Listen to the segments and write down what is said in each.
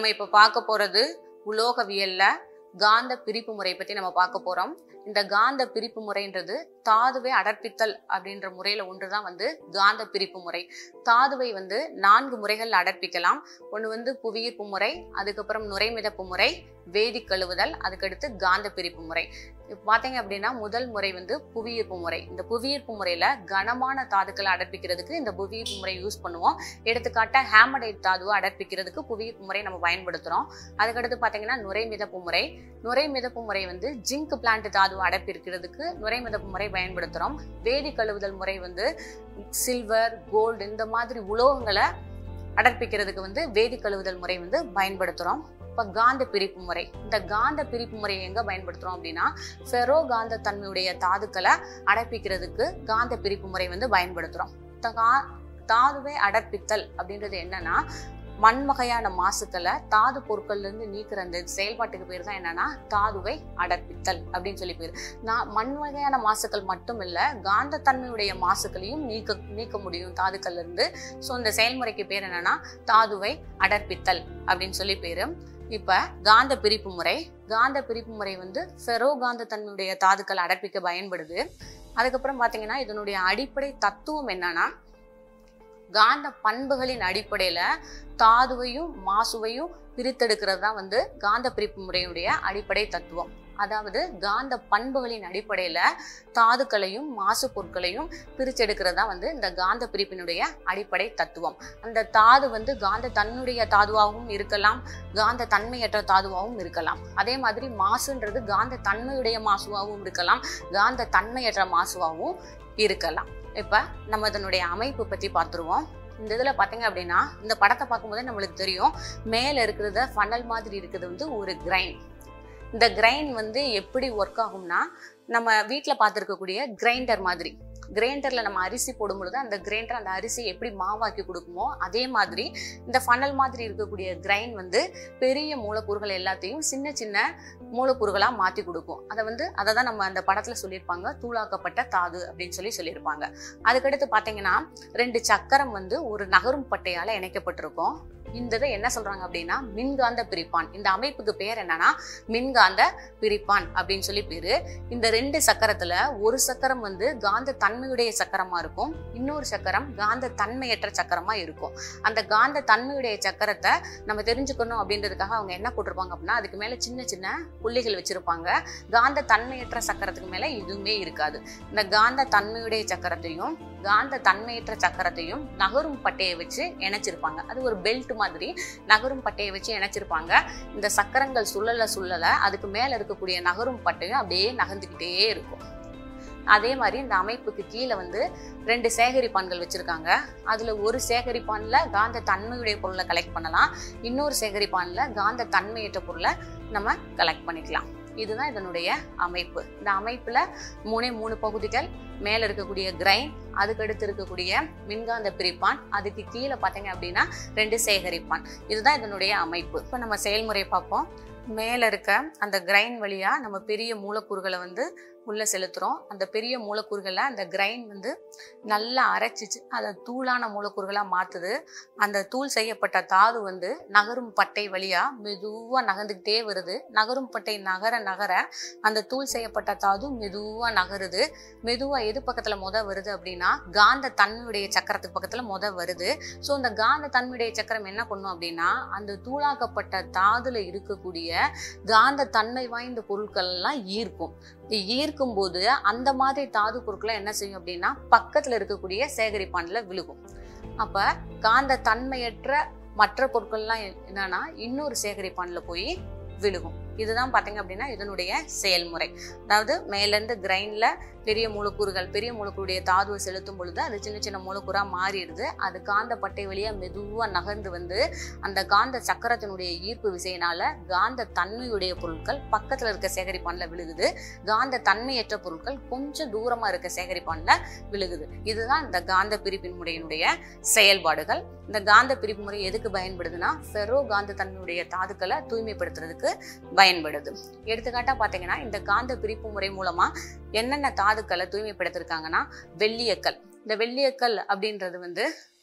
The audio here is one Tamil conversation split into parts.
நம்ம இப்போ பார்க்க போறது உலோகவியல்ல காந்த பிரிப்பு முறை பத்தி நம்ம பார்க்க போறோம் இந்த காந்த பிரிப்பு முறைன்றது தாதுவை அடர்ப்பித்தல் அப்படின்ற முறையில ஒன்றுதான் வந்து காந்த பிரிப்பு முறை தாதுவை வந்து நான்கு முறைகள் அடர்ப்பிக்கலாம் ஒன்று வந்து புவியீர்ப்பு முறை அதுக்கப்புறம் நுரைமிதப்பு முறை வேதி கழுவுதல் அதுக்கடுத்து காந்த பிரிப்பு முறை இப்ப பாத்தீங்க அப்படின்னா முதல் முறை வந்து புவியீர்ப்பு முறை இந்த புவியீர்ப்பு முறையில கனமான தாதுக்களை அடர்ப்பிக்கிறதுக்கு இந்த புவியீர்ப்பு முறை யூஸ் பண்ணுவோம் எடுத்துக்காட்டா ஹேமடைட் தாதுவை அடர்ப்பிக்கிறதுக்கு புவியீர்ப்பு முறை நம்ம பயன்படுத்துறோம் அதுக்கடுத்து பாத்தீங்கன்னா நுரை மிதப்பு முறை நுரை மிதப்பு முறை வந்து ஜிங்க் பிளான்ட் தாதுவை அடர்ப்பிக்கிறதுக்கு நுரை மிதப்பு முறை பயன்படுத்துறோம் வேதி கழுவுதல் முறை வந்து சில்வர் கோல்டு இந்த மாதிரி உலோகங்களை அடர்ப்பிக்கிறதுக்கு வந்து வேதி கழுவுதல் முறை வந்து பயன்படுத்துறோம் இப்போ காந்த பிரிப்பு முறை இந்த காந்த பிரிப்பு முறையை எங்க பயன்படுத்துறோம் அப்படின்னா ஃபெரோ காந்த தன்மையுடைய தாதுக்களை அடர்ப்பிக்கிறதுக்கு காந்த பிரிப்பு முறை வந்து பயன்படுத்துறோம் இந்த கா- தாதுவை அடர்ப்பித்தல் அப்படின்றது என்னன்னா மண் வகையான மாசுக்களை தாது பொருட்கள்ல இருந்து நீக்கிற அந்த செயல்பாட்டுக்கு பேர் தான் என்னன்னா தாதுவை அடர்ப்பித்தல் அப்படின்னு சொல்லி பேர் நான் மண் வகையான மாசுக்கள் மட்டும் இல்ல காந்த தன்மையுடைய மாசுக்களையும் நீக்க நீக்க முடியும் தாதுக்கள்ல இருந்து ஸோ இந்த செயல்முறைக்கு பேர் என்னன்னா தாதுவை அடர்ப்பித்தல் அப்படின்னு சொல்லி பேரு இப்ப காந்த பிரிப்பு முறை காந்த பிரிப்பு முறை வந்து ஃபெரோ காந்த தன்மையுடைய தாதுக்கள் அடர்ப்பிக்க பயன்படுது அதுக்கப்புறம் பாத்தீங்கன்னா இதனுடைய அடிப்படை தத்துவம் என்னன்னா காந்த பண்புகளின் அடிப்படையில தாதுவையும் மாசுவையும் பிரித்தெடுக்கிறது தான் வந்து காந்த பிரிப்பு முறையுடைய அடிப்படை தத்துவம் அதாவது காந்த பண்புகளின் அடிப்படையில தாதுக்களையும் மாசு பொருட்களையும் பிரிச்செடுக்கிறது தான் வந்து இந்த காந்த பிரிப்பினுடைய அடிப்படை தத்துவம் அந்த தாது வந்து காந்த தன்னுடைய தாதுவாகவும் இருக்கலாம் காந்த தன்மையற்ற தாதுவாகவும் இருக்கலாம் அதே மாதிரி மாசுன்றது காந்த தன்மையுடைய மாசுவாகவும் இருக்கலாம் காந்த தன்மையற்ற மாசுவாகவும் இருக்கலாம் இப்ப நம்ம இதனுடைய அமைப்பு பத்தி பார்த்துருவோம் இந்த இதுல பாத்தீங்க அப்படின்னா இந்த படத்தை பார்க்கும்போதே நம்மளுக்கு தெரியும் மேல இருக்கிறத ஃபனல் மாதிரி இருக்கிறது வந்து ஒரு கிரைன் இந்த கிரைன் வந்து எப்படி ஒர்க் ஆகும்னா நம்ம வீட்டில் பார்த்துருக்கக்கூடிய கிரைண்டர் மாதிரி கிரைண்டர்ல நம்ம அரிசி போடும் பொழுது அந்த கிரைண்டர் அந்த அரிசி எப்படி மாவாக்கி கொடுக்குமோ அதே மாதிரி இந்த ஃபனல் மாதிரி இருக்கக்கூடிய கிரைன் வந்து பெரிய மூலக்கூறுகள் எல்லாத்தையும் சின்ன சின்ன மூலக்கூறுகளா மாத்தி கொடுக்கும் அதை வந்து அதை தான் நம்ம அந்த படத்துல சொல்லியிருப்பாங்க தூளாக்கப்பட்ட தாது அப்படின்னு சொல்லி சொல்லியிருப்பாங்க அதுக்கடுத்து பாத்தீங்கன்னா ரெண்டு சக்கரம் வந்து ஒரு நகரும் பட்டையால இணைக்கப்பட்டிருக்கும் இந்த இதை என்ன சொல்றாங்க அப்படின்னா மின்காந்த பிரிப்பான் இந்த அமைப்புக்கு பேர் என்னன்னா மின்காந்த பிரிப்பான் அப்படின்னு சொல்லி பேரு இந்த ரெண்டு சக்கரத்துல ஒரு சக்கரம் வந்து காந்த தன்மையுடைய சக்கரமா இருக்கும் இன்னொரு சக்கரம் காந்த தன்மையற்ற சக்கரமா இருக்கும் அந்த காந்த தன்மையுடைய சக்கரத்தை நம்ம தெரிஞ்சுக்கணும் அப்படின்றதுக்காக அவங்க என்ன போட்டிருப்பாங்க அப்படின்னா அதுக்கு மேல சின்ன சின்ன புள்ளிகள் வச்சிருப்பாங்க காந்த தன்மையற்ற சக்கரத்துக்கு மேல எதுவுமே இருக்காது இந்த காந்த தன்மையுடைய சக்கரத்தையும் காந்த தன்மையற்ற சக்கரத்தையும் நகரும் பட்டையை வச்சு இணைச்சிருப்பாங்க அது ஒரு பெல்ட் மாதிரி நகரும் பட்டையை வச்சு இணைச்சிருப்பாங்க இந்த சக்கரங்கள் சுழல சுழல அதுக்கு மேல இருக்கக்கூடிய நகரும் பட்டையும் அப்படியே நகர்ந்துக்கிட்டே இருக்கும் அதே மாதிரி இந்த அமைப்புக்கு கீழே வந்து ரெண்டு சேகரிப்பான்கள் வச்சிருக்காங்க அதுல ஒரு சேகரிப்பான்ல காந்த தன்மையுடைய பொருளை கலெக்ட் பண்ணலாம் இன்னொரு சேகரிப்பான்ல காந்த தன்மையற்ற பொருளை நம்ம கலெக்ட் பண்ணிக்கலாம் இதுதான் இதனுடைய அமைப்பு இந்த அமைப்புல மூணே மூணு பகுதிகள் மேல இருக்கக்கூடிய கிரைன் அதுக்கடுத்து இருக்கக்கூடிய மின்காந்த பிரிப்பான் அதுக்கு கீழே பார்த்தீங்க அப்படின்னா ரெண்டு சேகரிப்பான் இதுதான் இதனுடைய அமைப்பு இப்போ நம்ம செயல்முறை பார்ப்போம் மேல இருக்க அந்த கிரைன் வழியா நம்ம பெரிய மூலக்கூறுகளை வந்து உள்ள செலுத்துறோம் அந்த பெரிய மூலக்கூறுகளை அந்த கிரைன் வந்து நல்லா அரைச்சிச்சு அதை தூளான மூலக்கூறுகளா மாத்துது அந்த தூள் செய்யப்பட்ட தாது வந்து நகரும் பட்டை வழியா மெதுவா நகர்ந்துக்கிட்டே வருது நகரும் பட்டை நகர நகர அந்த தூள் செய்யப்பட்ட தாது மெதுவா நகருது மெதுவா எது பக்கத்துல முத வருது அப்படின்னா காந்த தன்மையுடைய சக்கரத்துக்கு பக்கத்துல முத வருது ஸோ இந்த காந்த தன்மையுடைய சக்கரம் என்ன பண்ணும் அப்படின்னா அந்த தூளாக்கப்பட்ட தாதுல இருக்கக்கூடிய காந்த தன்மை வாய்ந்த பொருட்கள் எல்லாம் ஈர்க்கும் ஈர்க்கும் போது அந்த மாதிரி தாது பொருட்களை என்ன செய்யும் அப்படின்னா பக்கத்துல இருக்கக்கூடிய சேகரிப்பான்ல விழுகும் அப்ப காந்த தன்மையற்ற மற்ற பொருட்கள்லாம் என்னன்னா இன்னொரு சேகரிப்பான்ல போய் விழுகும் இதுதான் பாத்தீங்க அப்படின்னா இதனுடைய செயல்முறை அதாவது மேல இருந்து கிரைன்ல பெரிய மூலக்கூறுகள் பெரிய மூலக்கூறுடைய தாதுவை செலுத்தும் பொழுது அது சின்ன சின்ன மூலக்கூறா மாறிடுது அது காந்த பட்டை வழியா மெதுவா நகர்ந்து வந்து அந்த காந்த சக்கரத்தினுடைய ஈர்ப்பு விசையினால காந்த தன்மையுடைய பொருட்கள் பக்கத்துல இருக்க சேகரிப்பான்ல விழுகுது காந்த தன்மையற்ற பொருட்கள் கொஞ்சம் தூரமா இருக்க சேகரிப்பான்ல விழுகுது இதுதான் இந்த காந்த பிரிப்பின் முறையினுடைய செயல்பாடுகள் இந்த காந்த பிரிப்பு முறை எதுக்கு பயன்படுதுன்னா ஃபெரோ காந்த தன்மையுடைய தாதுக்களை தூய்மைப்படுத்துறதுக்கு பயன்படுது எடுத்துக்காட்டா பாத்தீங்கன்னா இந்த காந்த பிரிப்பு முறை மூலமா என்னென்ன தாதுக்களை தூய்மைப்படுத்திருக்காங்கன்னா வெள்ளியக்கல் இந்த வெள்ளியக்கல் அப்படின்றது வந்து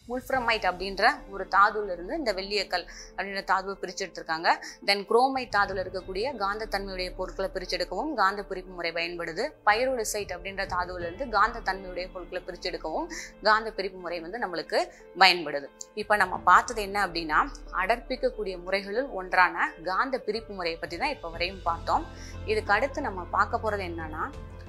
முல்ஃப்ரமைட் அப்படின்ற ஒரு தாதுல இருந்து இந்த வெள்ளியக்கல் அப்படின்ற தாதுவை பிரிச்சு எடுத்திருக்காங்க தென் குரோமைட் தாதுல இருக்கக்கூடிய காந்தத்தன்மையுடைய பொருட்களை பிரிச்செடுக்கவும் காந்த பிரிப்பு முறை பயன்படுது பைரோலிசைட் அப்படின்ற தாதுல இருந்து காந்த தன்மையுடைய பொருட்களை பிரிச்செடுக்கவும் காந்த பிரிப்பு முறை வந்து நம்மளுக்கு பயன்படுது இப்போ நம்ம பார்த்தது என்ன அப்படின்னா அடர்ப்பிக்கக்கூடிய முறைகளில் ஒன்றான காந்த பிரிப்பு முறையை பற்றி தான் இப்போ வரையும் பார்த்தோம் இதுக்கு அடுத்து நம்ம பார்க்க போறது என்னன்னா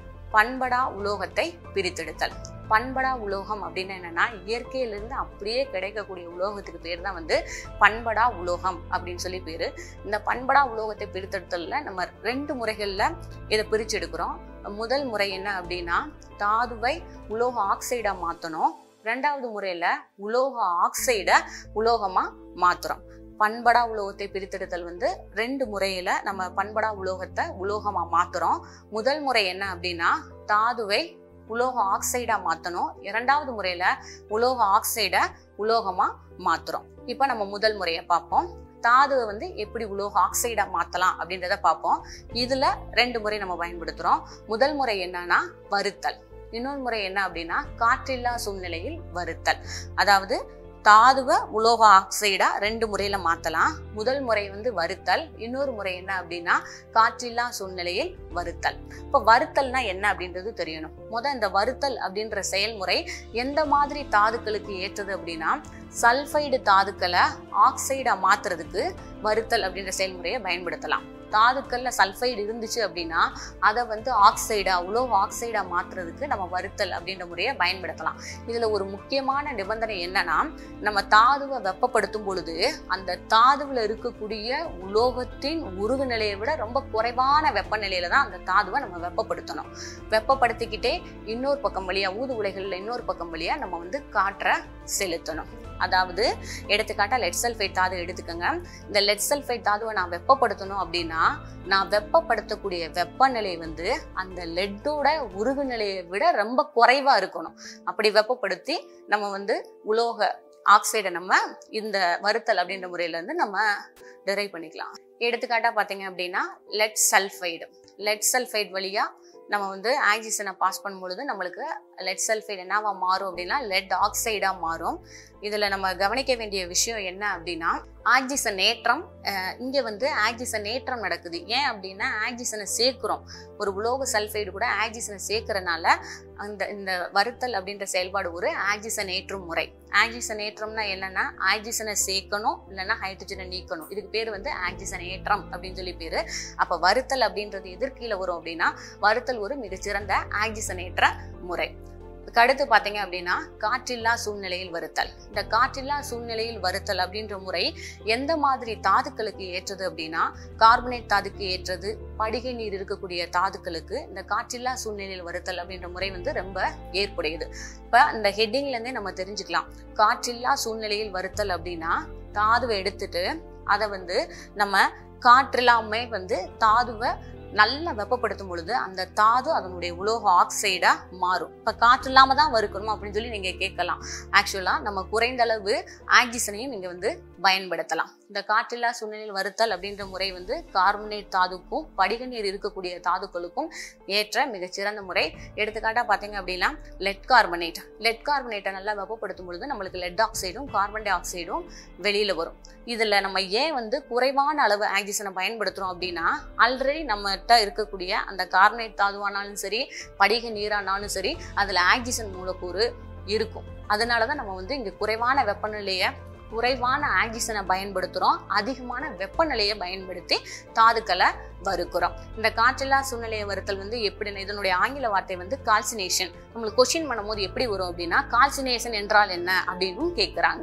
பண்படா உலோகத்தை பிரித்தெடுத்தல் பண்படா உலோகம் அப்படின்னு என்னன்னா இயற்கையிலிருந்து அப்படியே கிடைக்கக்கூடிய உலோகத்துக்கு பேர் தான் வந்து பண்படா உலோகம் அப்படின்னு சொல்லி பேரு இந்த பண்படா உலோகத்தை பிரித்தெடுத்தல்ல நம்ம ரெண்டு முறைகள்ல இதை பிரிச்சு எடுக்கிறோம் முதல் முறை என்ன அப்படின்னா தாதுவை உலோக ஆக்சைடா மாத்தணும் ரெண்டாவது முறையில உலோக ஆக்சைடை உலோகமா மாத்துறோம் பண்படா உலோகத்தை பிரித்தெடுத்தல் வந்து ரெண்டு முறையில நம்ம பண்படா உலோகத்தை உலோகமா மாத்துறோம் முதல் முறை என்ன அப்படின்னா தாதுவை உலோக ஆக்சைடா மாத்தணும் இரண்டாவது முறையில உலோக ஆக்சைடை உலோகமா மாத்துறோம் இப்போ நம்ம முதல் முறையை பார்ப்போம் தாதுவை வந்து எப்படி உலோக ஆக்சைடா மாத்தலாம் அப்படின்றத பார்ப்போம் இதுல ரெண்டு முறை நம்ம பயன்படுத்துறோம் முதல் முறை என்னன்னா வறுத்தல் இன்னொரு முறை என்ன அப்படின்னா காற்றில்லா சூழ்நிலையில் வறுத்தல் அதாவது தாதுவை உலோக ஆக்சைடா ரெண்டு முறையில மாத்தலாம் முதல் முறை வந்து வறுத்தல் இன்னொரு முறை என்ன அப்படின்னா காற்றில்லா சூழ்நிலையில் வறுத்தல் இப்போ வறுத்தல்னா என்ன அப்படின்றது தெரியணும் முத இந்த வறுத்தல் அப்படின்ற செயல்முறை எந்த மாதிரி தாதுக்களுக்கு ஏற்றது அப்படின்னா சல்ஃபைடு தாதுக்களை ஆக்சைடா மாத்துறதுக்கு வறுத்தல் அப்படின்ற செயல்முறையை பயன்படுத்தலாம் தாதுக்கள்ல சல்ஃபைடு இருந்துச்சு அப்படின்னா அதை வந்து ஆக்சைடா உலோக ஆக்சைடா மாத்துறதுக்கு நம்ம வறுத்தல் அப்படின்ற முறையை பயன்படுத்தலாம் இதுல ஒரு முக்கியமான நிபந்தனை என்னன்னா நம்ம தாதுவை வெப்பப்படுத்தும் பொழுது அந்த தாதுவில் இருக்கக்கூடிய உலோகத்தின் உருகு நிலையை விட ரொம்ப குறைவான வெப்பநிலையில தான் அந்த தாதுவை நம்ம வெப்பப்படுத்தணும் வெப்பப்படுத்திக்கிட்டே இன்னொரு பக்கம் வழியா ஊது உலைகள்ல இன்னொரு பக்கம் வழியா நம்ம வந்து காற்றை செலுத்தணும் அதாவது எடுத்துக்காட்டா லெட் சல்ஃபைட் தாது எடுத்துக்கோங்க இந்த லெட் சல்ஃபைட் தாதுவை நான் வெப்பப்படுத்தணும் அப்படின்னா நான் வெப்பப்படுத்தக்கூடிய வெப்பநிலை வந்து அந்த லெட்டோட உருகு நிலையை விட ரொம்ப குறைவா இருக்கணும் அப்படி வெப்பப்படுத்தி நம்ம வந்து உலோக ஆக்சைடை நம்ம இந்த வறுத்தல் அப்படின்ற முறையில இருந்து நம்ம டெரைவ் பண்ணிக்கலாம் எடுத்துக்காட்டா பார்த்தீங்க அப்படின்னா லெட் சல்ஃபைடு லெட் சல்ஃபைட் வழியா நம்ம வந்து ஆக்சிஜனை பாஸ் பண்ணும்பொழுது நம்மளுக்கு லெட் சல்ஃபைடு என்னவா மாறும் அப்படின்னா லெட் ஆக்சைடா மாறும் இதுல நம்ம கவனிக்க வேண்டிய விஷயம் என்ன அப்படின்னா ஆக்சிஜன் ஏற்றம் அஹ், இங்க வந்து ஆக்சிஜன் ஏற்றம் நடக்குது ஏன் அப்படின்னா ஆக்சிஜனை சேர்க்கிறோம் ஒரு உலோக சல்ஃபைடு கூட ஆக்சிஜனை சேர்க்கறனால அந்த இந்த வறுத்தல் அப்படின்ற செயல்பாடு ஒரு ஆக்சிஜன் ஏற்றும் முறை ஆக்சிஜன் ஏற்றம்னா என்னன்னா ஆக்சிஜனை சேர்க்கணும் இல்லைன்னா ஹைட்ரஜனை நீக்கணும் இதுக்கு பேர் வந்து ஆக்சிஜன் ஏற்றம் அப்படின்னு சொல்லி பேரு அப்ப வறுத்தல் அப்படின்றது எதற்கீழ வரும் அப்படின்னா வறுத்தல் ஒரு மிகச்சிறந்த ஆக்சிஜன் ஏற்ற முறை இதுக்கு அடுத்து பார்த்தீங்க அப்படின்னா காற்றில்லா சூழ்நிலையில் வருத்தல் இந்த காற்றில்லா சூழ்நிலையில் வருத்தல் அப்படின்ற முறை எந்த மாதிரி தாதுக்களுக்கு ஏற்றது அப்படின்னா கார்பனேட் தாதுக்கு ஏற்றது படிகை நீர் இருக்கக்கூடிய தாதுக்களுக்கு இந்த காற்றில்லா சூழ்நிலையில் வருத்தல் அப்படின்ற முறை வந்து ரொம்ப ஏற்புடையது இப்ப இந்த ஹெட்டிங்ல இருந்தே நம்ம தெரிஞ்சுக்கலாம் காற்றில்லா சூழ்நிலையில் வருத்தல் அப்படின்னா தாதுவை எடுத்துட்டு அதை வந்து நம்ம காற்றில்லாமே வந்து தாதுவை நல்லா வெப்பப்படுத்தும் பொழுது அந்த தாது அதனுடைய உலோக ஆக்சைடா மாறும் இப்ப காற்று இல்லாம தான் வறுக்கணும் அப்படின்னு சொல்லி நீங்க கேட்கலாம் ஆக்சுவலா நம்ம குறைந்த அளவு ஆக்சிஜனையும் இங்க வந்து பயன்படுத்தலாம் இந்த காற்றில்லா சூழ்நிலையில் வறுத்தல் அப்படின்ற முறை வந்து கார்பனேட் தாதுக்கும் படிக நீர் இருக்கக்கூடிய தாதுக்களுக்கும் ஏற்ற மிகச்சிறந்த முறை எடுத்துக்காட்டா பாத்தீங்க அப்படின்னா லெட் கார்பனேட் லெட் கார்பனேட்டை நல்லா வெப்பப்படுத்தும் பொழுது நம்மளுக்கு லெட் ஆக்சைடும் கார்பன் டை ஆக்சைடும் வெளியில வரும் இதுல நம்ம ஏன் வந்து குறைவான அளவு ஆக்சிஜனை பயன்படுத்துறோம் அப்படின்னா ஆல்ரெடி நம்மகிட்ட இருக்கக்கூடிய அந்த கார்பனேட் தாதுவானாலும் சரி படிக நீரானாலும் சரி அதுல ஆக்சிஜன் மூலக்கூறு இருக்கும் அதனாலதான் நம்ம வந்து இங்க குறைவான வெப்பநிலையை குறைவான ஆக்சிஜனை பயன்படுத்துறோம் அதிகமான வெப்பநிலையை பயன்படுத்தி தாதுக்களை வறுக்கிறோம் இந்த காற்றில்லா சூழ்நிலையை வறுத்தல் வந்து எப்படி இதனுடைய ஆங்கில வார்த்தை வந்து கால்சினேஷன் நம்மளுக்கு கொஸ்டின் பண்ணும்போது எப்படி வரும் அப்படின்னா கால்சினேஷன் என்றால் என்ன அப்படின்னு கேட்குறாங்க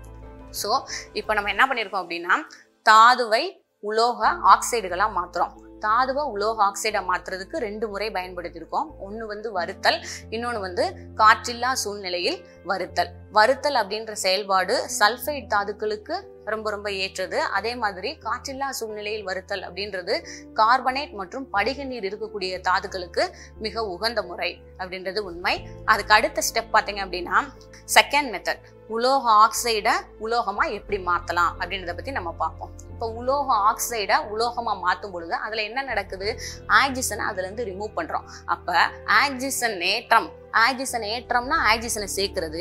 ஸோ இப்போ நம்ம என்ன பண்ணியிருக்கோம் அப்படின்னா தாதுவை உலோக ஆக்சைடுகளாக மாற்றுறோம் தாதுவை உலோக ஆக்சைடை மாற்றுறதுக்கு ரெண்டு முறை பயன்படுத்தியிருக்கோம் ஒன்று வந்து வறுத்தல் இன்னொன்று வந்து காற்றில்லா சூழ்நிலையில் வறுத்தல் வறுத்தல் அப்படின்ற செயல்பாடு சல்ஃபைட் தாதுக்களுக்கு ரொம்ப ரொம்ப ஏற்றது அதே மாதிரி காற்றில்லா சூழ்நிலையில் வறுத்தல் அப்படின்றது கார்பனேட் மற்றும் படிக நீர் இருக்கக்கூடிய தாதுக்களுக்கு மிக உகந்த முறை அப்படின்றது உண்மை அதுக்கு அடுத்த ஸ்டெப் பார்த்தீங்க அப்படின்னா செகண்ட் மெத்தட் உலோக ஆக்சைடை உலோகமா எப்படி மாத்தலாம் அப்படின்றத பத்தி நம்ம பார்ப்போம் இப்போ உலோக ஆக்சைடை உலோகமா மாத்தும் பொழுது அதுல என்ன நடக்குது ஆக்சிஜனை அதுல இருந்து ரிமூவ் பண்றோம் அப்ப ஆக்சிஜன் ஏற்றம் ஆக்சிஜன் ஏற்றம்னா ஆக்சிஜனை சேர்க்கிறது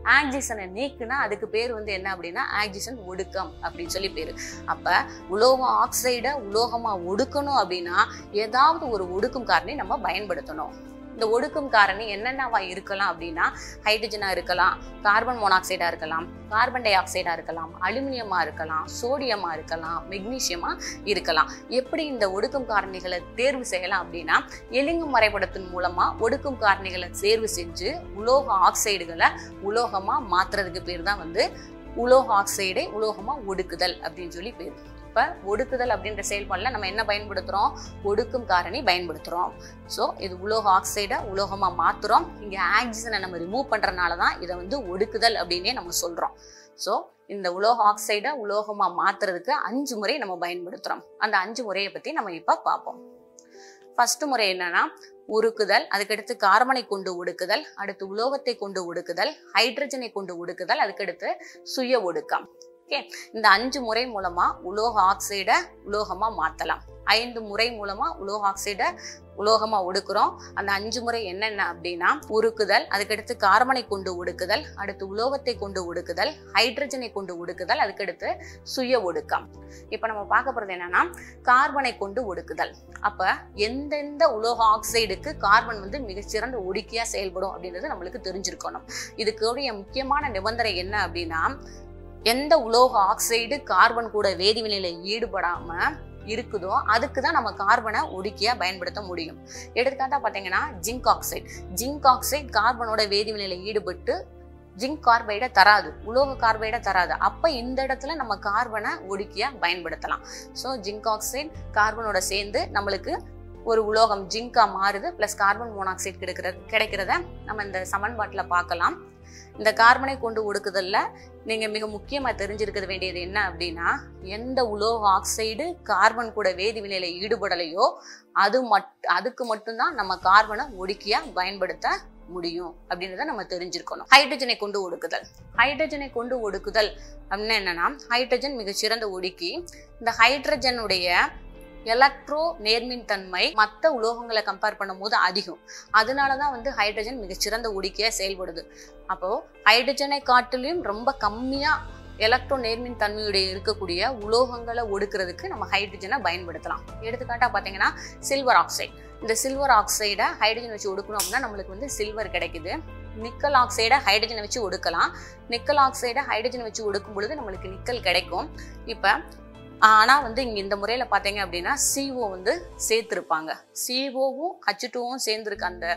ஆக்சிஜனை நீக்குனா அதுக்கு பேர் வந்து என்ன அப்படின்னா ஆக்சிஜன் ஒடுக்கம் அப்படின்னு சொல்லி பேரு அப்ப உலோக ஆக்சைடை உலோகமா ஒடுக்கணும் அப்படின்னா ஏதாவது ஒரு ஒடுக்கும் காரணி நம்ம பயன்படுத்தணும் இந்த ஒடுக்கும் காரணி என்னென்னவா இருக்கலாம் அப்படின்னா ஹைட்ரஜனா இருக்கலாம் கார்பன் மோனாக்சைடா இருக்கலாம் கார்பன் டை ஆக்சைடா இருக்கலாம் அலுமினியமா இருக்கலாம் சோடியமா இருக்கலாம் மெக்னீசியமா இருக்கலாம் எப்படி இந்த ஒடுக்கும் காரணிகளை தேர்வு செய்யலாம் அப்படின்னா எலிங்கு மறைபடத்தின் மூலமா ஒடுக்கும் காரணிகளை தேர்வு செஞ்சு உலோக ஆக்சைடுகளை உலோகமா மாத்துறதுக்கு பேர் தான் வந்து உலோக ஆக்சைடை உலோகமா ஒடுக்குதல் அப்படின்னு சொல்லி பேர் இப்ப ஒடுக்குதல் அப்படின்ற செயல்பாடுல நம்ம என்ன பயன்படுத்துறோம் ஒடுக்கும் காரணி பயன்படுத்துறோம் ஸோ இது உலோக ஆக்சைடை உலோகமா மாத்துறோம் இங்க ஆக்சிஜனை நம்ம ரிமூவ் பண்றதுனால தான் இதை வந்து ஒடுக்குதல் அப்படின்னே நம்ம சொல்றோம் ஸோ இந்த உலோக ஆக்சைடை உலோகமா மாத்துறதுக்கு அஞ்சு முறை நம்ம பயன்படுத்துறோம் அந்த அஞ்சு முறையை பத்தி நம்ம இப்ப பார்ப்போம் ஃபர்ஸ்ட் முறை என்னன்னா உருக்குதல் அதுக்கடுத்து கார்பனை கொண்டு ஒடுக்குதல் அடுத்து உலோகத்தை கொண்டு ஒடுக்குதல் ஹைட்ரஜனை கொண்டு ஒடுக்குதல் அதுக்கடுத்து சுய ஒடுக்கம் ஓகே இந்த அஞ்சு முறை மூலமா உலோக ஆக்சைடை உலோகமா மாத்தலாம் ஐந்து முறை மூலமா உலோக ஆக்சைடை உலோகமா ஒடுக்குறோம் அந்த அஞ்சு முறை என்னென்ன அப்படின்னா உருக்குதல் அதுக்கடுத்து கார்பனை கொண்டு ஒடுக்குதல் அடுத்து உலோகத்தை கொண்டு ஒடுக்குதல் ஹைட்ரஜனை கொண்டு ஒடுக்குதல் அதுக்கடுத்து சுய ஒடுக்கம் இப்ப நம்ம பார்க்க போறது என்னன்னா கார்பனை கொண்டு ஒடுக்குதல் அப்ப எந்தெந்த உலோக ஆக்சைடுக்கு கார்பன் வந்து மிகச்சிறந்த ஒடுக்கியா செயல்படும் அப்படின்றது நம்மளுக்கு தெரிஞ்சிருக்கணும் இதுக்குரிய முக்கியமான நிபந்தனை என்ன அப்படின்னா எந்த உலோக ஆக்சைடு கார்பன் கூட வேதிவினையில ஈடுபடாம இருக்குதோ அதுக்கு தான் நம்ம கார்பனை ஒடுக்கியா பயன்படுத்த முடியும் எடுத்துக்காட்டா பாத்தீங்கன்னா ஜிங்க் ஆக்சைடு ஜிங்க் ஆக்சைடு கார்பனோட வேதிவினையில ஈடுபட்டு ஜிங்க் கார்பைடை தராது உலோக கார்பைடை தராது அப்ப இந்த இடத்துல நம்ம கார்பனை ஒடுக்கியா பயன்படுத்தலாம் ஸோ ஜிங்க் ஆக்சைடு கார்பனோட சேர்ந்து நம்மளுக்கு ஒரு உலோகம் ஜிங்கா மாறுது பிளஸ் கார்பன் மோனாக்சைடு கிடைக்கிறது கிடைக்கிறத நம்ம இந்த சமன்பாட்டில் பார்க்கலாம் இந்த கார்பனை கொண்டு ஒடுக்குதல்ல நீங்க மிக முக்கியமா தெரிஞ்சிருக்க வேண்டியது என்ன அப்படின்னா எந்த உலோக ஆக்சைடு கார்பன் கூட வேதிவினையில ஈடுபடலையோ அது மட் அதுக்கு மட்டும்தான் நம்ம கார்பனை ஒடுக்கியா பயன்படுத்த முடியும் அப்படின்றத நம்ம தெரிஞ்சிருக்கணும் ஹைட்ரஜனை கொண்டு ஒடுக்குதல் ஹைட்ரஜனை கொண்டு ஒடுக்குதல் அப்படின்னா என்னன்னா ஹைட்ரஜன் மிகச்சிறந்த ஒடுக்கி இந்த ஹைட்ரஜனுடைய எலக்ட்ரோ நேர்மின் தன்மை மற்ற உலோகங்களை கம்பேர் பண்ணும்போது அதிகம் அதனால தான் வந்து ஹைட்ரஜன் மிகச்சிறந்த ஒடுக்கியா செயல்படுது அப்போ ஹைட்ரஜனை காட்டிலும் ரொம்ப கம்மியா எலக்ட்ரோ நேர்மின் தன்மையுடைய இருக்கக்கூடிய உலோகங்களை ஒடுக்கிறதுக்கு நம்ம ஹைட்ரஜனை பயன்படுத்தலாம் எடுத்துக்காட்டா பார்த்தீங்கன்னா சில்வர் ஆக்சைடு இந்த சில்வர் ஆக்சைடை ஹைட்ரஜன் வச்சு ஒடுக்கணும் அப்படின்னா நம்மளுக்கு வந்து சில்வர் கிடைக்குது நிக்கல் ஆக்சைடை ஹைட்ரஜனை வச்சு ஒடுக்கலாம் நிக்கல் ஆக்சைடை ஹைட்ரஜனை வச்சு ஒடுக்கும் பொழுது நம்மளுக்கு நிக்கல் கிடைக்கும் இப்போ ஆனால் வந்து இங்கே இந்த முறையில் பார்த்தீங்க அப்படின்னா சிஓ வந்து சேர்த்துருப்பாங்க சிஓவும் ஹச் டூவும் சேர்ந்துருக்கு அந்த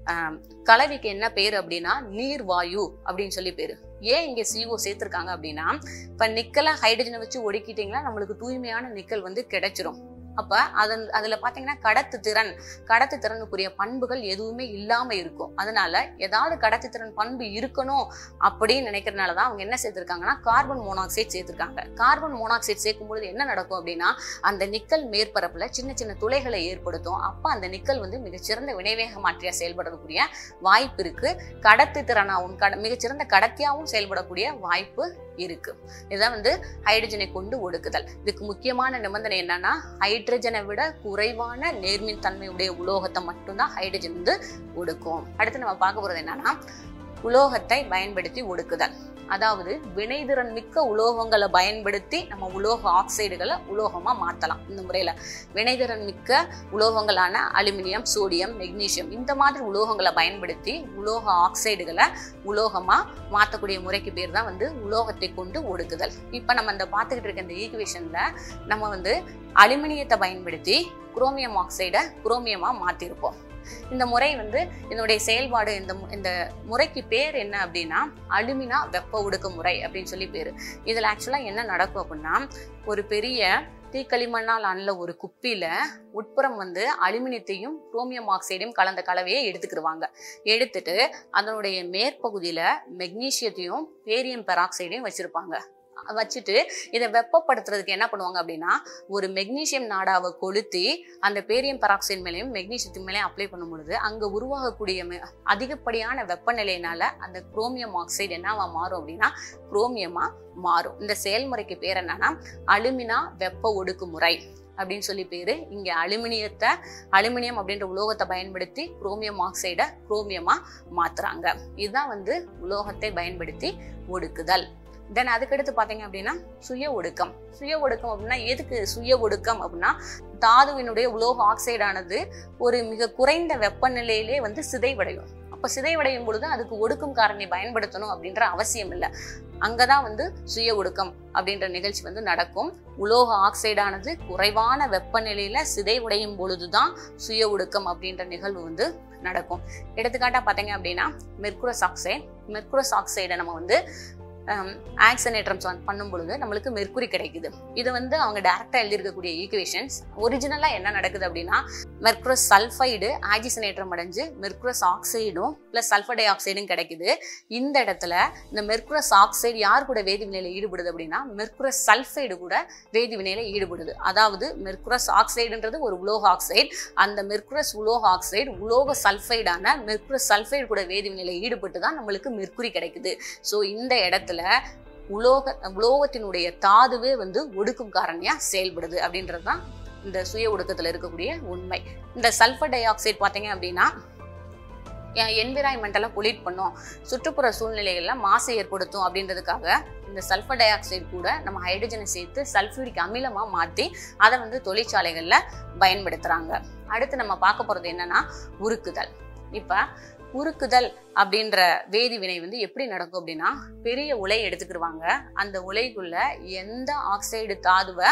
கலவைக்கு என்ன பேர் அப்படின்னா நீர் வாயு அப்படின்னு சொல்லி பேர் ஏன் இங்கே சிஓ சேர்த்துருக்காங்க அப்படின்னா இப்போ நிக்கலை ஹைட்ரஜனை வச்சு ஒடுக்கிட்டிங்கன்னா நம்மளுக்கு தூய்மையான நிக்கல் வந்து கிடைச்சிரும் அப்ப அதன் அதுல பாத்தீங்கன்னா கடத்து திறன் கடத்து திறனுக்குரிய பண்புகள் எதுவுமே இல்லாம இருக்கும் அதனால ஏதாவது கடத்து திறன் பண்பு இருக்கணும் அப்படின்னு நினைக்கிறதுனால தான் அவங்க என்ன சேர்த்திருக்காங்கன்னா கார்பன் மோனாக்சைடு சேர்த்திருக்காங்க கார்பன் மோனாக்சைடு சேர்க்கும் பொழுது என்ன நடக்கும் அப்படின்னா அந்த நிக்கல் மேற்பரப்புல சின்ன சின்ன துளைகளை ஏற்படுத்தும் அப்ப அந்த நிக்கல் வந்து மிகச்சிறந்த வினைவேக மாற்றியா செயல்படக்கூடிய வாய்ப்பு இருக்கு கடத்து திறனாகவும் கட மிகச்சிறந்த கடத்தியாகவும் செயல்படக்கூடிய வாய்ப்பு இருக்கு இதுதான் வந்து ஹைட்ரஜனை கொண்டு ஒடுக்குதல் இதுக்கு முக்கியமான நிபந்தனை என்னன்னா ஹைட்ரஜனை விட குறைவான நேர்மின் தன்மையுடைய உலோகத்தை மட்டும்தான் ஹைட்ரஜன் வந்து ஒடுக்கும் அடுத்து நம்ம பார்க்க போறது என்னன்னா உலோகத்தை பயன்படுத்தி ஒடுக்குதல் அதாவது வினைதிறன் மிக்க உலோகங்களை பயன்படுத்தி நம்ம உலோக ஆக்சைடுகளை உலோகமா மாத்தலாம் இந்த முறையில வினைதிறன் மிக்க உலோகங்களான அலுமினியம் சோடியம் மெக்னீசியம் இந்த மாதிரி உலோகங்களை பயன்படுத்தி உலோக ஆக்சைடுகளை உலோகமா மாத்தக்கூடிய முறைக்கு பேர் தான் வந்து உலோகத்தை கொண்டு ஒடுக்குதல் இப்ப நம்ம இந்த பார்த்துக்கிட்டு இருக்க இந்த ஈக்குவேஷன்ல நம்ம வந்து அலுமினியத்தை பயன்படுத்தி குரோமியம் ஆக்சைடை குரோமியமா மாத்திருப்போம் இந்த முறை வந்து இதனுடைய செயல்பாடு இந்த மு- இந்த முறைக்கு பேர் என்ன அப்படின்னா அலுமினா வெப்ப ஒடுக்கு முறை அப்படின்னு சொல்லி பேரு இதுல ஆக்சுவலா என்ன நடக்கும் அப்படின்னா ஒரு பெரிய தீக்களிமண்ணால் ஆன ஒரு குப்பியில உட்புறம் வந்து அலுமினியத்தையும் குரோமியம் ஆக்சைடையும் கலந்த கலவையை எடுத்துக்கிடுவாங்க எடுத்துட்டு அதனுடைய மேற்பகுதியில மெக்னீசியத்தையும் பேரியம் பெராக்சைடையும் வச்சிருப்பாங்க வச்சுட்டு இதை வெப்பப்படுத்துறதுக்கு என்ன பண்ணுவாங்க அப்படின்னா ஒரு மெக்னீசியம் நாடாவை கொளுத்தி அந்த பேரியம் பெராக்சைடு மேலேயும் மெக்னீசியத்தின் மேலேயும் அப்ளை பண்ணும் பொழுது அங்க உருவாகக்கூடிய மெ- அதிகப்படியான வெப்பநிலையினால அந்த குரோமியம் ஆக்சைடு என்னவா மாறும் அப்படின்னா குரோமியமா மாறும் இந்த செயல்முறைக்கு பேர் என்னன்னா அலுமினா வெப்ப ஒடுக்கு முறை அப்படின்னு சொல்லி பேரு இங்க அலுமினியத்தை அலுமினியம் அப்படின்ற உலோகத்தை பயன்படுத்தி குரோமியம் ஆக்சைடை குரோமியமா மாத்துறாங்க இதுதான் வந்து உலோகத்தை பயன்படுத்தி ஒடுக்குதல் தென் அதுக்கடுத்து பார்த்தீங்க அப்படின்னா சுய ஒடுக்கம் சுய ஒடுக்கம் அப்படின்னா எதுக்கு சுய ஒடுக்கம் அப்படின்னா தாதுவினுடைய உலோக ஆக்சைடானது ஒரு மிக குறைந்த வெப்பநிலையிலே வந்து சிதைவடையும் அப்ப சிதைவடையும் பொழுது அதுக்கு ஒடுக்கும் காரணி பயன்படுத்தணும் அப்படின்ற அவசியம் இல்லை அங்கதான் வந்து சுய ஒடுக்கம் அப்படின்ற நிகழ்ச்சி வந்து நடக்கும் உலோக ஆக்சைடானது குறைவான வெப்பநிலையில சிதைவடையும் பொழுதுதான் சுய ஒடுக்கம் அப்படின்ற நிகழ்வு வந்து நடக்கும் எடுத்துக்காட்டா பார்த்தீங்க அப்படின்னா மெர்குரஸ் ஆக்சைடு மெர்குரஸ் ஆக்சைடை நம்ம வந்து ஆக்சனேட்ரம்ஸ் பண்ணும் பொழுது நம்மளுக்கு மெர்க்குரி கிடைக்குது இது வந்து அவங்க டேரக்டா எழுதியிருக்கக்கூடிய ஈக்குவேஷன்ஸ் ஒரிஜினலா என்ன நடக்குது அப்படின்னா மெர்குரஸ் சல்ஃபைடு ஆக்சிசனேற்றம் அடைஞ்சு மெர்குரஸ் ஆக்சைடும் பிளஸ் சல்ஃபர் டை ஆக்சைடும் கிடைக்குது இந்த இடத்துல இந்த மெர்குரஸ் ஆக்சைடு யார் கூட வேதி வினையில ஈடுபடுது அப்படின்னா மெர்குரஸ் சல்ஃபைடு கூட வேதி வினையில ஈடுபடுது அதாவது மெர்குரஸ் ஆக்சைடுன்றது ஒரு உலோக ஆக்சைடு அந்த மெர்குரஸ் உலோக ஆக்சைடு உலோக சல்ஃபைடான மெர்குரஸ் சல்ஃபைடு கூட வேதி வினையில ஈடுபட்டு தான் நம்மளுக்கு மெர்க்குரி கிடைக்குது ஸோ இந்த இடத்துல உலோக உலோகத்தினுடைய தாதுவே வந்து ஒடுக்கும் காரணியா செயல்படுது அப்படின்றது தான் இந்த சுய ஒடுக்கத்துல இருக்கக்கூடிய உண்மை இந்த சல்ஃபர் டை ஆக்சைடு பார்த்தீங்க அப்படின்னா என்விரான்மெண்டெல்லாம் பொலிட் பண்ணும் சுற்றுப்புற சூழ்நிலைகள்ல மாசை ஏற்படுத்தும் அப்படின்றதுக்காக இந்த சல்ஃபர் டை ஆக்சைடு கூட நம்ம ஹைட்ரஜனை சேர்த்து சல்ஃபியூரிக் அமிலமா மாற்றி அதை வந்து தொழிற்சாலைகள்ல பயன்படுத்துறாங்க அடுத்து நம்ம பார்க்க போறது என்னன்னா உருக்குதல் இப்ப உருக்குதல் அப்படின்ற வேதி வினை வந்து எப்படி நடக்கும் அப்படின்னா பெரிய உலை எடுத்துக்கிடுவாங்க அந்த உலைக்குள்ள எந்த ஆக்சைடு தாதுவை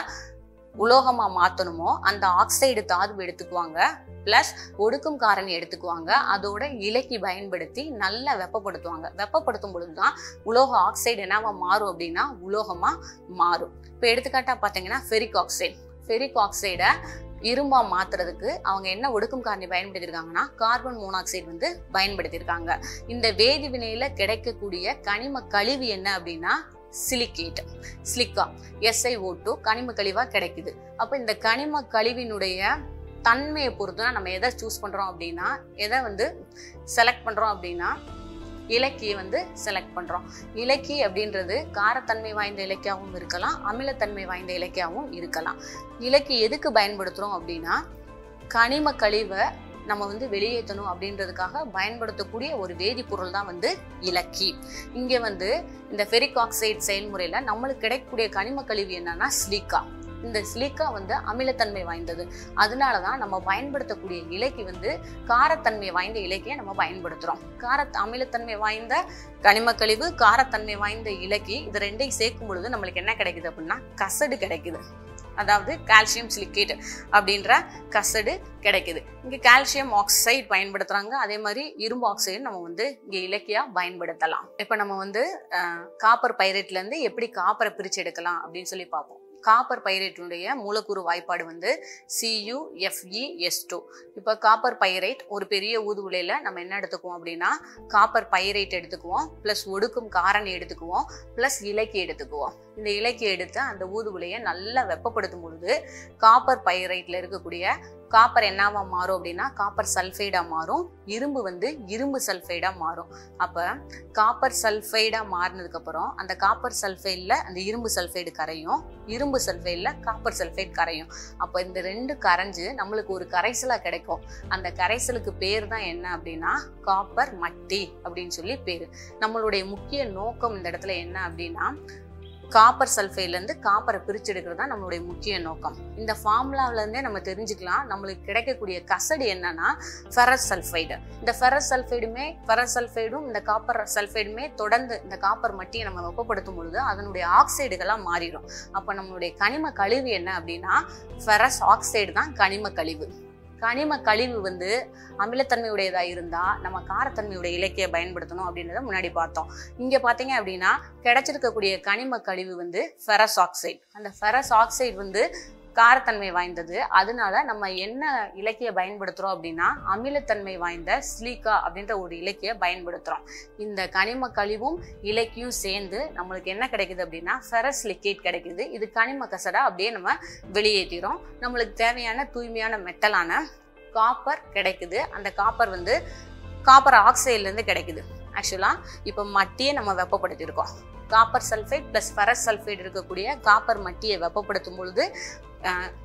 உலோகமா மாத்தணுமோ அந்த ஆக்சைடு தாது எடுத்துக்குவாங்க பிளஸ் ஒடுக்கும் காரணி எடுத்துக்குவாங்க அதோட இலைக்கு பயன்படுத்தி நல்லா வெப்பப்படுத்துவாங்க வெப்பப்படுத்தும் பொழுதுதான் உலோக ஆக்சைடு என்னவா மாறும் அப்படின்னா உலோகமா மாறும் இப்போ எடுத்துக்காட்டா பார்த்தீங்கன்னா ஃபெரிக் ஆக்சைடு ஃபெரிக் ஆக்சைடை இரும்பா மாத்துறதுக்கு அவங்க என்ன ஒடுக்கும் காரணி பயன்படுத்தியிருக்காங்கன்னா கார்பன் மோனாக்சைடு வந்து பயன்படுத்தியிருக்காங்க இந்த வேதி வினையில கிடைக்கக்கூடிய கனிம கழிவு என்ன அப்படின்னா சிலிகேட் ஸ்லிக்கா எஸ்ஐஓ டூ கனிம கழிவா கிடைக்குது அப்போ இந்த கனிம கழிவினுடைய தன்மையை பொறுத்து தான் நம்ம எதை சூஸ் பண்றோம் அப்படின்னா எதை வந்து செலக்ட் பண்றோம் அப்படின்னா இலக்கியை வந்து செலக்ட் பண்றோம் இலக்கி அப்படின்றது காரத்தன்மை வாய்ந்த இலக்கியாவும் இருக்கலாம் அமிலத்தன்மை வாய்ந்த இலக்கியாவும் இருக்கலாம் இலக்கி எதுக்கு பயன்படுத்துறோம் அப்படின்னா கனிம கழிவை நம்ம வந்து வெளியேற்றணும் அப்படின்றதுக்காக பயன்படுத்தக்கூடிய ஒரு வேதிப்பொருள் தான் வந்து இலக்கி இங்கே வந்து இந்த ஃபெரிக் ஆக்சைடு செயல்முறையில் நம்மளுக்கு கிடைக்கக்கூடிய கனிம கழிவு என்னன்னா ஸ்லீக்கா இந்த சிலிக்கா வந்து அமிலத்தன்மை வாய்ந்தது அதனால தான் நம்ம பயன்படுத்தக்கூடிய இலைக்கு வந்து காரத்தன்மை வாய்ந்த இலக்கியை நம்ம பயன்படுத்துகிறோம் கார அமிலத்தன்மை வாய்ந்த கனிம கழிவு காரத்தன்மை வாய்ந்த இலக்கி இது ரெண்டையும் சேர்க்கும் பொழுது நம்மளுக்கு என்ன கிடைக்குது அப்படின்னா கசடு கிடைக்குது அதாவது கால்சியம் சிலிக்கேட் அப்படின்ற கசடு கிடைக்குது இங்கே கால்சியம் ஆக்சைடு பயன்படுத்துகிறாங்க அதே மாதிரி இரும்பு ஆக்சைடு நம்ம வந்து இங்கே இலக்கியாக பயன்படுத்தலாம் இப்போ நம்ம வந்து காப்பர் பைரேட்லேருந்து எப்படி காப்பரை பிரித்து எடுக்கலாம் அப்படின்னு சொல்லி பார்ப்போம் காப்பர் பைரேட்டினுடைய மூலக்கூறு வாய்ப்பாடு வந்து சியு எஃப்இ எஸ் டூ இப்போ காப்பர் பைரேட் ஒரு பெரிய ஊதுகுலையில் நம்ம என்ன எடுத்துக்குவோம் அப்படின்னா காப்பர் பைரேட் எடுத்துக்குவோம் ப்ளஸ் ஒடுக்கும் காரணி எடுத்துக்குவோம் ப்ளஸ் இலக்கி எடுத்துக்குவோம் இந்த இலக்கி எடுத்து அந்த ஊதுகுலையை நல்லா வெப்பப்படுத்தும் பொழுது காப்பர் பைரைட்டில் இருக்கக்கூடிய காப்பர் என்னவா மாறும் அப்படின்னா காப்பர் சல்ஃபைடா மாறும் இரும்பு வந்து இரும்பு சல்ஃபைடா மாறும் அப்ப காப்பர் சல்ஃபைடா மாறினதுக்கு அப்புறம் அந்த காப்பர் சல்ஃபைட்ல அந்த இரும்பு சல்ஃபைடு கரையும் இரும்பு சல்ஃபைட்ல காப்பர் சல்ஃபைட் கரையும் அப்ப இந்த ரெண்டு கரைஞ்சு நம்மளுக்கு ஒரு கரைசலா கிடைக்கும் அந்த கரைசலுக்கு பேர் தான் என்ன அப்படின்னா காப்பர் மட்டி அப்படின்னு சொல்லி பேரு நம்மளுடைய முக்கிய நோக்கம் இந்த இடத்துல என்ன அப்படின்னா காப்பர் சல்ஃபைட்லேருந்து காப்பரை பிரிச்சு எடுக்கிறது தான் நம்மளுடைய முக்கிய நோக்கம் இந்த ஃபார்முலாவிலேருந்தே நம்ம தெரிஞ்சுக்கலாம் நம்மளுக்கு கிடைக்கக்கூடிய கசடு என்னன்னா ஃபெரஸ் சல்ஃபைடு இந்த ஃபெரஸ் சல்ஃபைடுமே ஃபெரஸ் சல்ஃபைடும் இந்த காப்பர் சல்ஃபைடுமே தொடர்ந்து இந்த காப்பர் மட்டியை நம்ம வெப்பப்படுத்தும் பொழுது அதனுடைய ஆக்சைடுகளாக மாறிடும் அப்போ நம்மளுடைய கனிம கழிவு என்ன அப்படின்னா ஃபெரஸ் ஆக்சைடு தான் கனிம கழிவு கனிம கழிவு வந்து அமிலத்தன்மையுடையதா இருந்தா நம்ம காரத்தன்மையுடைய இலக்கிய பயன்படுத்தணும் அப்படின்றத முன்னாடி பார்த்தோம் இங்க பாத்தீங்க அப்படின்னா கிடைச்சிருக்கக்கூடிய கனிம கழிவு வந்து ஃபெரஸ் ஆக்சைடு அந்த ஃபெரஸ் ஆக்சைடு வந்து காரத்தன்மை வாய்ந்தது அதனால நம்ம என்ன இலக்கிய பயன்படுத்துறோம் அப்படின்னா அமிலத்தன்மை வாய்ந்த ஸ்லீக்கா அப்படின்ற ஒரு இலக்கிய பயன்படுத்துறோம் இந்த கனிம கழிவும் இலக்கியும் சேர்ந்து நம்மளுக்கு என்ன கிடைக்குது அப்படின்னா ஃபெரஸ் லிக்கேட் கிடைக்குது இது கனிம கசடா அப்படியே நம்ம வெளியேற்றிடும் நம்மளுக்கு தேவையான தூய்மையான மெட்டலான காப்பர் கிடைக்குது அந்த காப்பர் வந்து காப்பர் ஆக்சைட்லேருந்து கிடைக்குது ஆக்சுவலாக இப்போ மட்டியை நம்ம வெப்பப்படுத்தியிருக்கோம் copper sulphide plus ferrous sulphide இருக்கக்கூடிய காப்பர் மட்டியை வெப்பப்படுத்தும் பொழுது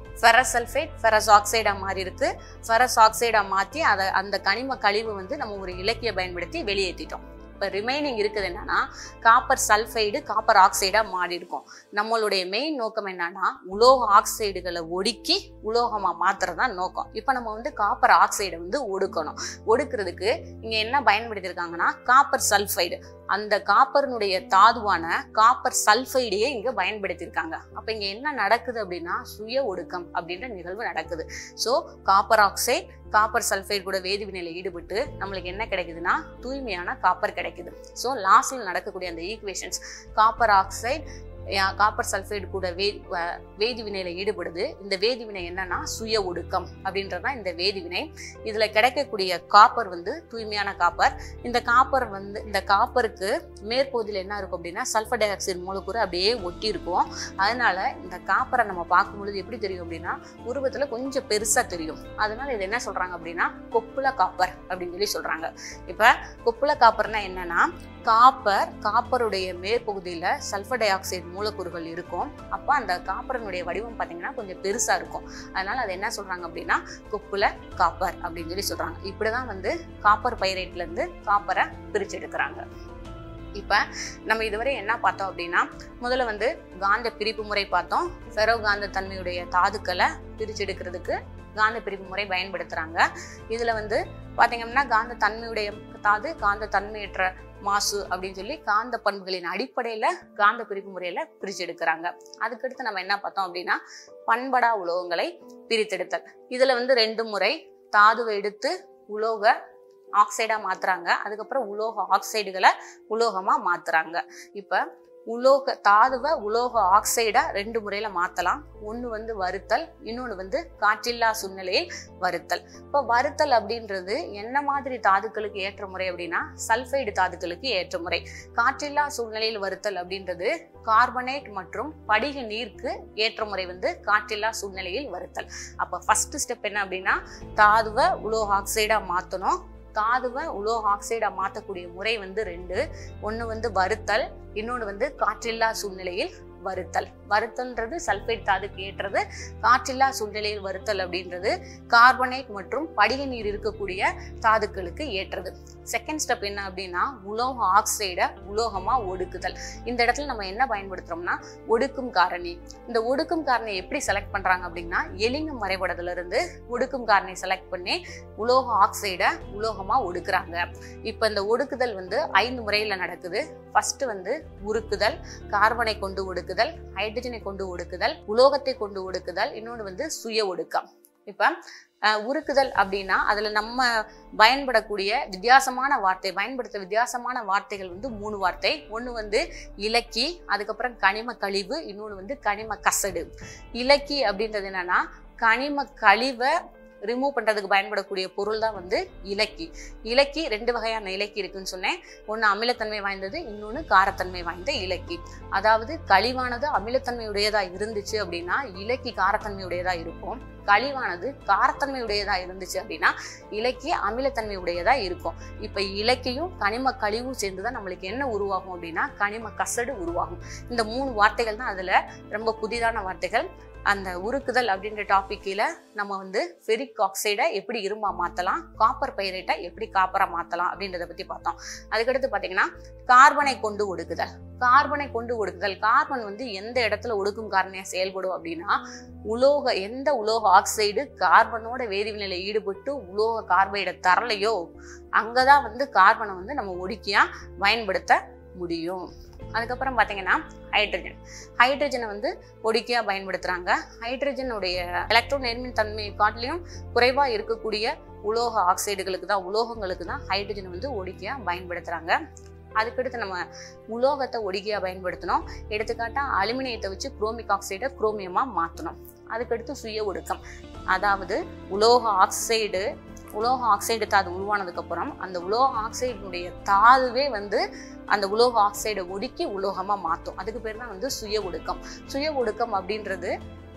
ஃபெரஸ் சல்ஃபேட் ஃபெரஸ் ஆக்சைடா மாறி இருக்கு ஃபெரஸ் ஆக்சைடா மாற்றி அதை அந்த கனிம கழிவு வந்து நம்ம ஒரு இலக்கிய பயன்படுத்தி வெளியேற்றிட்டோம் இப்போ ரிமைனிங் இருக்குது என்னன்னா காப்பர் சல்ஃபைடு காப்பர் ஆக்சைடா மாறி இருக்கும் நம்மளுடைய மெயின் நோக்கம் என்னன்னா உலோக ஆக்சைடுகளை ஒடுக்கி உலோகமா மாத்துறது தான் நோக்கம் இப்போ நம்ம வந்து காப்பர் ஆக்சைடை வந்து ஒடுக்கணும் ஒடுக்கிறதுக்கு இங்க என்ன பயன்படுத்தியிருக்காங்கன்னா காப்பர் சல்ஃபைடு அந்த காப்பர்னுடைய தாதுவான காப்பர் சல்ஃபைடையே இங்க பயன்படுத்தியிருக்காங்க அப்ப இங்க என்ன நடக்குது அப்படின்னா சுய ஒடுக்கம் அப்படின்ற நிகழ்வு நடக்குது so copper oxide copper sulphide கூட வேதிவினையில ஈடுபட்டு நம்மளுக்கு என்ன கிடைக்குதுன்னா தூய்மையான காப்பர் கிடைக்குது ஸோ லாஸ்ட்ல நடக்கக்கூடிய அந்த equations copper oxide copper sulphide கூட வே வ- வேதிவினையில ஈடுபடுது இந்த வேதிவினை என்னன்னா சுய ஒடுக்கம் அப்படின்றதுதான் இந்த வேதிவினை இதுல கிடைக்கக்கூடிய காப்பர் வந்து தூய்மையான காப்பர் இந்த காப்பர் வந்து இந்த காப்பருக்கு மேற்பகுதியில் என்ன இருக்கும் அப்படின்னா சல்ஃபர் டை ஆக்சைடு மூலக்கூறு அப்படியே ஒட்டி இருக்கும் அதனால இந்த காப்பரை நம்ம பார்க்கும் பொழுது எப்படி தெரியும் அப்படின்னா உருவத்துல கொஞ்சம் பெருசா தெரியும் அதனால இது என்ன சொல்றாங்க அப்படின்னா கொப்புள காப்பர் அப்படின்னு சொல்லி சொல்றாங்க இப்ப கொப்புள காப்பர்னா என்னன்னா காப்பர் காப்பருடைய மேற்பகுதியில சல்ஃபர் டை ஆக்சைடு மூலக்கூறுகள் இருக்கும் அப்போ அந்த காப்பரனுடைய வடிவம் பார்த்தீங்கன்னா கொஞ்சம் பெருசா இருக்கும் அதனால அது என்ன சொல்றாங்க அப்படின்னா கொப்புள காப்பர் அப்படின்னு சொல்லி சொல்றாங்க இப்படிதான் வந்து காப்பர் பைரேட்ல இருந்து காப்பரை பிரிச்சு எடுக்கிறாங்க இப்ப நம்ம இதுவரை என்ன பார்த்தோம் அப்படின்னா முதல்ல வந்து காந்த பிரிப்பு முறை பார்த்தோம் ஃபெரோ காந்த தன்மையுடைய தாதுக்களை பிரிச்சு எடுக்கிறதுக்கு காந்த பிரிப்பு முறை பயன்படுத்துறாங்க இதுல வந்து பாத்தீங்கன்னா காந்த தன்மையுடைய தாது காந்த தன்மையற்ற மாசு அப்படின்னு சொல்லி காந்த பண்புகளின் அடிப்படையில காந்த பிரிப்பு முறையில பிரிச்சு எடுக்கிறாங்க அதுக்கடுத்து நம்ம என்ன பார்த்தோம் அப்படின்னா பண்படா உலோகங்களை பிரித்தெடுத்தல் இதுல வந்து ரெண்டு முறை தாதுவை எடுத்து உலோக ஆக்சைடா மாத்துறாங்க அதுக்கப்புறம் உலோக ஆக்சைடுகளை உலோகமா மாத்துறாங்க இப்ப உலோக தாதுவை உலோக ஆக்சைடா ரெண்டு முறையில மாத்தலாம் ஒண்ணு வந்து வறுத்தல் இன்னொன்னு வந்து காற்றில்லா சூழ்நிலையில் வறுத்தல் இப்ப வறுத்தல் அப்படின்றது என்ன மாதிரி தாதுக்களுக்கு ஏற்ற முறை அப்படின்னா சல்ஃபைடு தாதுக்களுக்கு ஏற்ற முறை காற்றில்லா சூழ்நிலையில் வறுத்தல் அப்படின்றது கார்பனேட் மற்றும் படிக நீருக்கு ஏற்ற முறை வந்து காற்றில்லா சூழ்நிலையில் வறுத்தல் அப்ப ஃபர்ஸ்ட் ஸ்டெப் என்ன அப்படின்னா தாதுவை உலோக ஆக்சைடா மாத்தணும் தாதுவை உலோக ஆக்சைடா மாத்தக்கூடிய முறை வந்து ரெண்டு ஒண்ணு வந்து வறுத்தல் இன்னொன்று வந்து காற்றில்லா சூழ்நிலையில் வறுத்தல் வறுத்தல்ன்றது சல்ஃபைட் தாதுக்கு ஏற்றது காற்றில்லா சூழ்நிலையில் வறுத்தல் அப்படின்றது கார்பனேட் மற்றும் படிக நீர் இருக்கக்கூடிய தாதுக்களுக்கு ஏற்றது செகண்ட் ஸ்டெப் என்ன அப்படின்னா உலோக ஆக்சைடை உலோகமா ஒடுக்குதல் இந்த இடத்துல நம்ம என்ன பயன்படுத்துறோம்னா ஒடுக்கும் காரணி இந்த ஒடுக்கும் காரணியை எப்படி செலக்ட் பண்றாங்க அப்படின்னா எலிங்கம் வரைபடத்துல இருந்து ஒடுக்கும் காரணி செலக்ட் பண்ணி உலோக ஆக்சைடை உலோகமா ஒடுக்குறாங்க இப்ப இந்த ஒடுக்குதல் வந்து ஐந்து முறையில நடக்குது ஃபர்ஸ்ட் வந்து உருக்குதல் கார்பனை கொண்டு ஒடுக்குதல் ஹைட்ரஜனை கொண்டு ஒடுக்குதல் உலோகத்தை கொண்டு ஒடுக்குதல் இன்னொன்று வந்து சுய ஒடுக்கம் இப்ப அஹ், உருக்குதல் அப்படின்னா அதுல நம்ம பயன்படக்கூடிய வித்தியாசமான வார்த்தை பயன்படுத்த வித்தியாசமான வார்த்தைகள் வந்து மூணு வார்த்தை ஒன்று வந்து இலக்கி அதுக்கப்புறம் கனிம கழிவு இன்னொன்று வந்து கனிம கசடு இலக்கி அப்படின்றது என்னன்னா கனிம கழிவை ரிமூவ் பண்றதுக்கு பயன்படக்கூடிய பொருள் தான் வந்து இலக்கி இலக்கி ரெண்டு வகையான இலக்கி இருக்குன்னு சொன்னேன் ஒன்று அமிலத்தன்மை வாய்ந்தது இன்னொன்று காரத்தன்மை வாய்ந்த இலக்கி அதாவது கழிவானது அமிலத்தன்மை உடையதா இருந்துச்சு அப்படின்னா இலக்கி காரத்தன்மை உடையதா இருக்கும் கழிவானது காரத்தன்மை உடையதா இருந்துச்சு அப்படின்னா இலக்கி அமிலத்தன்மை உடையதா இருக்கும் இப்ப இலக்கியும் கனிம கழிவும் சேர்ந்துதான் நம்மளுக்கு என்ன உருவாகும் அப்படின்னா கனிம கசடு உருவாகும் இந்த மூணு வார்த்தைகள் தான் அதுல ரொம்ப புதிதான வார்த்தைகள் அந்த உருக்குதல் அப்படின்ற டாபிக் கீழே நம்ம வந்து ஃபெரிக் ஆக்சைடை எப்படி இரும்பா மாத்தலாம் காப்பர் பைரேட்டை எப்படி காப்பரா மாத்தலாம் அப்படின்றத பத்தி பார்த்தோம் அதுக்கடுத்து பாத்தீங்கன்னா கார்பனை கொண்டு ஒடுக்குதல் கார்பனை கொண்டு ஒடுக்குதல் கார்பன் வந்து எந்த இடத்துல ஒடுக்கும் காரணியா செயல்படும் அப்படின்னா உலோக எந்த உலோக ஆக்சைடு கார்பனோட வேதிவினையில ஈடுபட்டு உலோக கார்பைடை தரலையோ அங்கதான் வந்து கார்பனை வந்து நம்ம ஒடுக்கியா பயன்படுத்த முடியும் அதுக்கப்புறம் பார்த்தீங்கன்னா ஹைட்ரஜன் ஹைட்ரஜனை வந்து ஒடுக்கியா பயன்படுத்துறாங்க ஹைட்ரஜனுடைய எலக்ட்ரோ நேர்மின் தன்மையை காட்டிலையும் குறைவா இருக்கக்கூடிய உலோக ஆக்சைடுகளுக்கு தான் உலோகங்களுக்கு தான் ஹைட்ரஜனை வந்து ஒடுக்கியா பயன்படுத்துறாங்க அதுக்கடுத்து நம்ம உலோகத்தை ஒடுக்கியா பயன்படுத்தணும் எடுத்துக்காட்டா அலுமினியத்தை வச்சு குரோமிக் ஆக்சைடை குரோமியமா மாற்றணும் அதுக்கடுத்து சுய ஒடுக்கம் அதாவது உலோக ஆக்சைடு உலோக ஆக்சைடு தாது உருவானதுக்கு அப்புறம் அந்த உலோக ஆக்சைடினுடைய தாதுவே வந்து அந்த உலோக ஆக்சைடை ஒடுக்கி உலோகமா மாற்றும் அதுக்கு பேர் தான் வந்து சுய ஒடுக்கம் சுய ஒடுக்கம் அப்படின்றது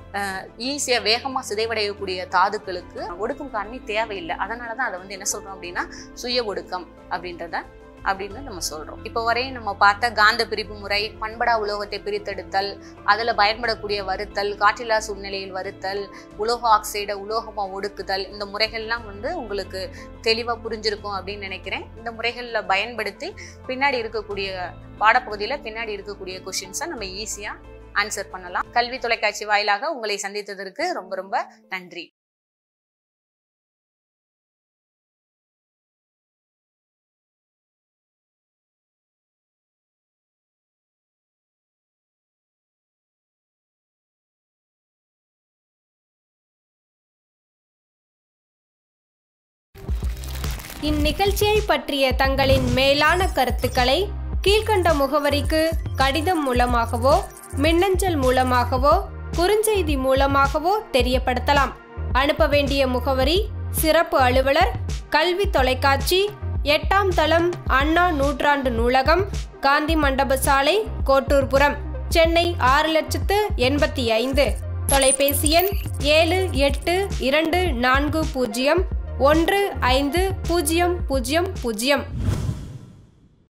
ஈஸியா வேகமா சிதைவடையக்கூடிய தாதுக்களுக்கு ஒடுக்கும் காரணி தேவையில்லை அதனால தான் அதை வந்து என்ன சொல்றோம் அப்படின்னா சுய ஒடுக்கம் அப்படின்றத அப்படின்னு நம்ம சொல்றோம் இப்போ வரையும் நம்ம பார்த்த காந்த பிரிப்பு முறை பண்படா உலோகத்தை பிரித்தெடுத்தல் அதுல பயன்படக்கூடிய வருத்தல் காற்றில்லா சூழ்நிலையில் வருத்தல் உலோக ஆக்சைடை உலோகமா ஒடுக்குதல் இந்த முறைகள்லாம் வந்து உங்களுக்கு தெளிவா புரிஞ்சிருக்கும் அப்படின்னு நினைக்கிறேன் இந்த முறைகள்ல பயன்படுத்தி பின்னாடி இருக்கக்கூடிய பாடப்பகுதியில பின்னாடி இருக்கக்கூடிய கொஷின்ஸை நம்ம ஈஸியா ஆன்சர் பண்ணலாம் கல்வி தொலைக்காட்சி வாயிலாக உங்களை சந்தித்ததற்கு ரொம்ப ரொம்ப நன்றி இந்நிகழ்ச்சியை பற்றிய தங்களின் மேலான கருத்துக்களை கீழ்க்கண்ட முகவரிக்கு கடிதம் மூலமாகவோ மின்னஞ்சல் மூலமாகவோ குறுஞ்செய்தி மூலமாகவோ தெரியப்படுத்தலாம் அனுப்ப வேண்டிய முகவரி சிறப்பு அலுவலர் கல்வி தொலைக்காட்சி எட்டாம் தளம் அண்ணா நூற்றாண்டு நூலகம் காந்தி மண்டப சாலை கோட்டூர்புரம் சென்னை ஆறு லட்சத்து எண்பத்தி ஐந்து தொலைபேசி எண் ஏழு எட்டு இரண்டு நான்கு பூஜ்ஜியம் ஒன்று ஐந்து பூஜ்ஜியம் பூஜ்ஜியம் பூஜ்ஜியம்